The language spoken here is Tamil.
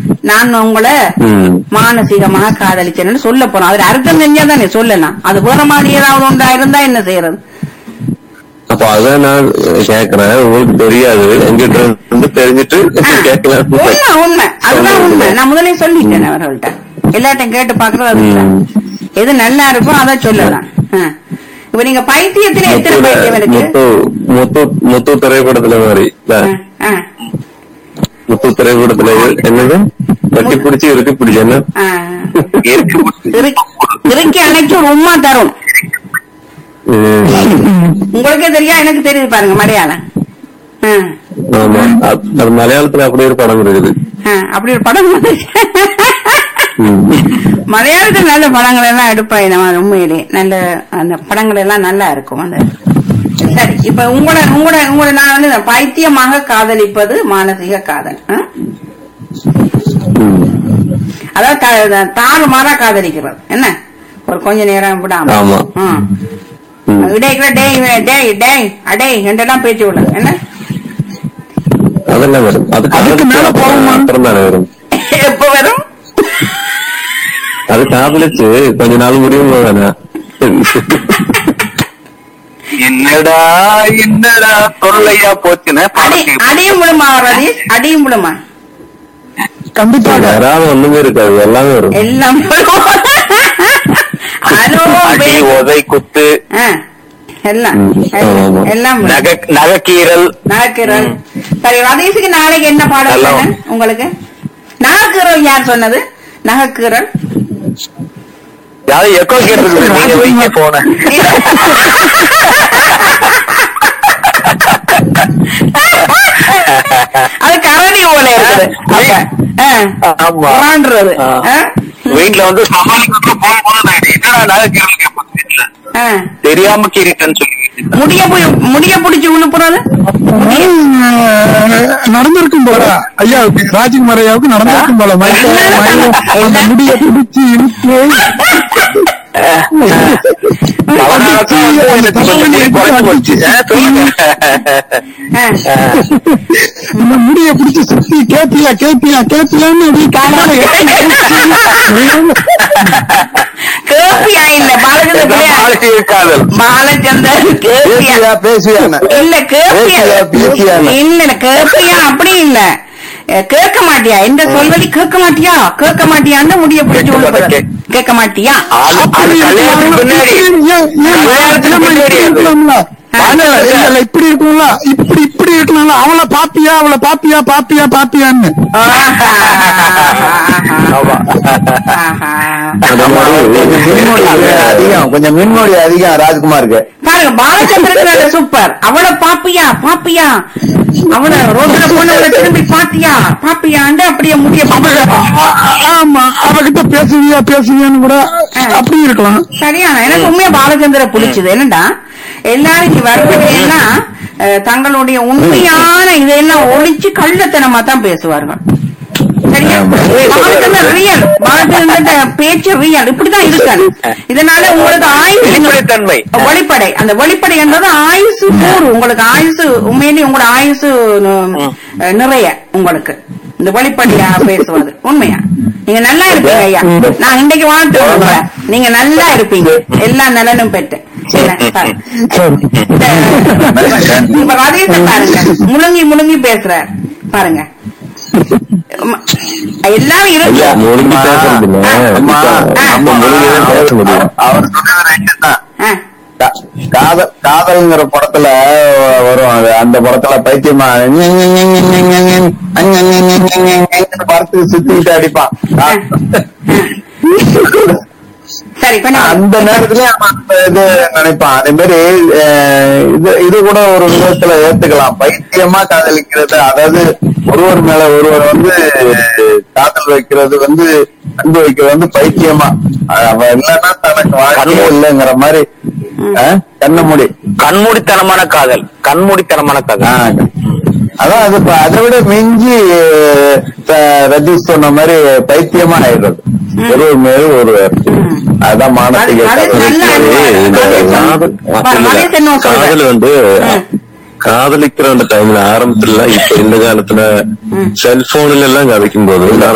நான் உங்களை ம். மானசீகமாக காதலிச்சேன்னு சொல்ல போறோம் அதுல அர்த்தம் தெரிஞ்சா தானே சொல்லலாம் அது வேற மாதிரி ஏதாவது ஒன்றா இருந்தா என்ன செய்யறது அப்ப அதான் நான் கேக்குறேன் உங்களுக்கு தெரியாது எங்கிட்ட இருந்து தெரிஞ்சிட்டு கேட்கலாம் உண்மை உண்மை அதுதான் உண்மை நான் முதலே சொல்லிட்டேன் அவர்கள்ட்ட எல்லாத்தையும் கேட்டு பாக்குறது அதுதான் ம். எது நல்லா இருக்கோ அதை சொல்லலாம் ஆ. இப்ப நீங்க பைத்தியத்திலே எத்தனை பைத்தியம் இருக்கு முத்து முத்து முத்து திரைப்படத்துல மாதிரி இல்ல? ஆ, ஆ, முத்து திரைப்படத்துல என்னது கட்டி பிடிச்சி இருக்கு பிடிச்சி என்ன ஆ. இருக்கு இறுக்கி- இறுக்கி அணைச்சு ஒரு உமா தரும் ம். உங்களுக்கே தெரியா எனக்கு தெரியுது பாருங்க மலையாளம் ஆ, ஆமா அது அது மலையாளத்துல அப்படி ஒரு படம் இருக்குது ஆ, அப்படி ஒரு படம் வந்துச்சு. ம். மலையாளத்துல நல்ல படங்கள் எல்லாம் எடுப்பாய் நம்ம உண்மையிலே நல்ல அந்த படங்கள் எல்லாம் நல்லா இருக்கும் அந்த சரி இப்ப உங்களோட உங்களோட உங்களோட நான் வந்து இந்த பைத்தியமாக காதலிப்பது மானசீக காதல் ஆ? ம். அதாவது த- தாறுமாறா காதலிக்கிறது என்ன ஒரு கொஞ்ச நேரம் விடாம ஆமா. ம். ம். இடைக்குள்ள டேய் டேய் டேய் அடே என்றெல்லாம் பேச்சு விட என்ன அதெல்லாம் வரும் அது அதுக்கு மேல போகுமா? அப்புறம் தானே வரும் எப்ப வரும் அது காதலிச்சு கொஞ்ச நாள் முடியும் தானே என்னடா என்னடா தொல்லையா போச்சுன்னு அடி அடியும் விழுமா ரதீஷ் அடியும் விழுமா கண்டிப்பாக வராம ஒண்ணுமே இருக்காது எல்லாமே வரும் எல்லாம் விழும். அலோ அடி பே- உதை குத்து ஆ, எல்லாம் ம், எல்லாம், ஆமா. எல்லாம் விழும். நகை நகைக்கீரல் நாகக்கீரல் சரி ரதீஷுக்கு நாளைக்கு என்ன பாடம் எல்லாம். சொன்னேன் உங்களுக்கு நாகக்கீரல் யார் சொன்னது நகைக்கீரல் யாரும் எக்கோ கேட்டு நீங்க வைங்க போன அது கரடி போல இருக்குது அப்ப, ஆ, ஆமா. புறான்றது. ஆ. ஆ? வீட்டுல வந்து சமாளிக்க போகும்போது நான் என்னடா நகைக்கீரல் கேட்பேன் வீட்டுல ஆ. தெரியாம கீரிட்டேன்னு சொல்லி முடிய புடி- முடிய பிடிச்சு உழுப்புறது நடந்திருக்கும் போல ஐயாவுக்கு ராஜ்குமார் ஐயாவுக்கு நடந்திருக்கும் போல மயக்க மயக்கம் அந்த முடிய பிடிச்சி இழுத்து அவனாலதான் வந்து எனக்கு கொஞ்சம் முடி குறைஞ்சு போச்சு. ஆ, சொல்லுங்க. இந்த முடிய பிடிச்சி சுத்தி கேப்பியா கேப்பியா கேப்பியான்னு அப்படி காலால கேப்பியா இல்ல பாலச்சந்திர பிள்ளையா மாலை காதல் பாலச்சந்தர் கேப்பியா பேசுவியான்னு இல்ல கேப்பியா பேசியா, பேசியான்னு. இல்ல இல்ல கேப்பியா அப்படி இல்ல அஹ், கேட்க மாட்டியா இந்த சொல்வழி கேட்க மாட்டியா கேட்க மாட்டியான்னு முடிய பிடிச்சு கேட்க உழுப்புறது மாட்டேன். கேட்க மாட்டியா அது அது கல்யாணத்துக்கு பின்னாடி கல்யாணத்துக்கு பின்னாடி அது. இல்ல இப்படி இருக்கும்ல இப்படி இப்படி இருக்கலாம்ல அவளை பாப்பியா அவளை பாப்பியா பாப்பியா பாப்பியான்னு ஆமா. ஆஹா. அந்த மாதிரி மின்மொழி அதிகம் கொஞ்சம் மின்மொழி அதிகம் ராஜ்குமாருக்கு பாருங்க பாலச்சந்திரன் சூப்பர் அவளை பாப்பியா பாப்பியா அவளை ரோட்ல போனவளை திரும்பி பாத்தியா பாப்பியாண்டு அப்படியே முடிய ஆமா அவகிட்ட பேசுவியா பேசுவியான்னு கூட அப்படி இருக்கலாம் சரியான எனக்கு உண்மையா பாலச்சந்திர பிடிச்சது என்னடா எல்லாரும் இங்க வர்றது எல்லாம் அஹ், தங்களுடைய உண்மையான இதெல்லாம் ஒழிச்சு கள்ளத்தனமா தான் பேசுவார்கள் சரியா பாலச்சந்திர ரியல் பாலச்சந்திர பேச்சு ரியல் இப்படிதான் இருக்காது இதனால உங்களுக்கு ஆயுள் வெளிப்படைத்தன்மை. வெளிப்படை அந்த வெளிப்படை என்பது ஆயுசு கூறு உங்களுக்கு ஆயுசு உண்மையிலேயே உங்களோட ஆயுசு நு- நிறைய உங்களுக்கு இந்த வெளிப்படையா பேசுவது உண்மையா நீங்க நல்லா இருப்பீங்க ஐயா நான் இன்றைக்கு வாழ்த்து உங்களை. நீங்க நல்லா இருப்பீங்க எல்லா நலனும் பெற்று என்ன, பாருங்க. இந்த- இப்ப ரதீஷன் பாருங்க முழுங்கி முழுங்கி பேசுறார் பாருங்க ம- எல்லாரும் இருக்கு ஐயா மொழிக்கு பேசுறது இல்ல அம்மா, நம்ம மொழியில பேச முடியும் அவர் சொன்னது ரைட்டு தான் ஆ, கா- காதல் காதல்ங்கிற படத்துல வரும் அது அந்த படத்துல பைத்தியமா பார்த்து சுத்திட்டு அடிப்பான் சரி கொஞ்சம் அந்த நேரத்துலயே அவன் அந்த இது நினைப்பான் அதே மாதிரி அஹ், இது இது கூட ஒரு விதத்துல ஏத்துக்கலாம் பைத்தியமா காதலிக்கிறது அதாவது ஒருவர் மேல ஒருவர் வந்து காதல் வைக்கிறது வந்து அன்பு வைக்கிறது வந்து பைத்தியமா அஹ், அவன் இல்லைன்னா தனக்கு வாழ்க்கையே இல்லைங்கிற மாதிரி அஹ், கண்ண மூடி கண்மூடித்தனமான காதல் கண்மூடித்தனமான காதல் ஆஹ், அதான் அது இப்ப அதை விட மிஞ்சி அஹ், ரஜிஷ் சொன்ன மாதிரி பைத்தியமா ஆயிடுறது ஒருவர் மேல ஒருவர் அதுதான் மானசீக அது- அது காதல். நல்ல அன்பு. இந்த அது- காதல் பாரு, இல்ல, மகேஷ் என்ன சொல்றாரு? காதல் வந்து ம். காதலிக்கிற அந்த டைம்ல ஆரம்பத்துல இப்ப இந்த காலத்துல செல்போன்ல எல்லாம் கதைக்கும் போது